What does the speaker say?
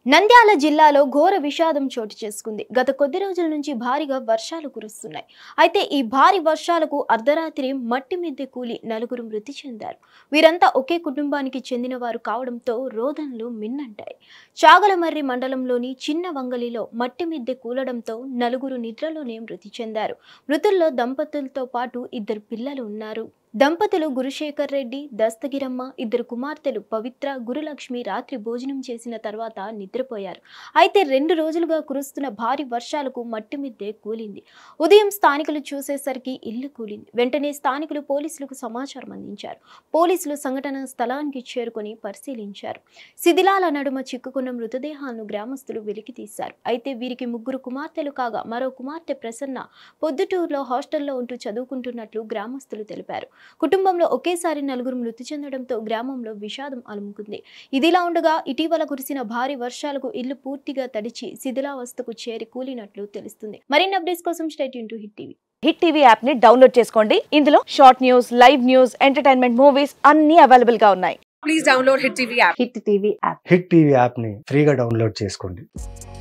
నంద్యాల జిల్లాలో ఘోర విషాదం చోటు చేసుకుంది గత కొద్ది రోజుల నుంచి భారీగా వర్షాలు కురుస్తున్నాయి అయితే ఈ భారీ వర్షాలకు అర్ధరాత్రి మట్టి మిద్దె కూలి నలుగురు మృతి చెందారు వీరంతా ఒకే కుటుంబానికి చెందిన వారు కావడంతో రోదనలు మిన్నంటాయి చాగలమర్రి మండలంలోని చిన్న వంగలిలో మట్టి మిద్దె కూలడంతో నలుగురు నిద్రలోనే మృతి చెందారు మృతుల్లో దంపతులతో పాటు ఇద్దరు పిల్లలు ఉన్నారు దంపతులు గురుశేఖర్ రెడ్డి దస్తగిరమ్మ ఇద్దరు కుమార్తెలు పవిత్ర గురులక్ష్మి రాత్రి భోజనం చేసిన తర్వాత నిద్రపోయారు అయితే రెండు రోజులుగా కురుస్తున్న భారీ వర్షాలకు మట్టి మిద్దె కూలింది ఉదయం స్థానికులు చూసేసరికి ఇల్లు కూలింది వెంటనే స్థానికులు పోలీసులకు సమాచారం అందించారు పోలీసులు సంఘటన స్థలానికి చేరుకొని పరిశీలించారు శిథిలాల నడుమ చిక్కుకున్న మృతదేహాలను గ్రామస్తులు వెలికి తీశారు అయితే వీరికి ముగ్గురు కుమార్తెలు కాగా మరో కుమార్తె ప్రసన్న పొద్దుటూరులో హాస్టల్లో ఉంటూ చదువుకుంటున్నట్లు గ్రామస్తులు తెలిపారు కుటుంబంలో ఒకేసారి నలుగురు మృతి చెందడంతో గ్రామంలో విషాదం అలుముకుంది ఇదిలా ఉండగా ఇటీవల కురిసిన భారీ వర్షాలకు ఇల్లు పూర్తిగా తడిచి శిథిలావస్థకు చేరి కూలినట్లు తెలుస్తుంది మరిన్ని అప్డేట్స్ కోసం state to hit TV hit TV app ని డౌన్లోడ్ చేసుకోండి ఇందులో short news live news entertainment movies అన్ని అవైలబుల్ గా ఉన్నాయి please download Hit TV app. Hit TV app hit TV యాప్ని ఫ్రీగా డౌన్లోడ్ చేసుకోండి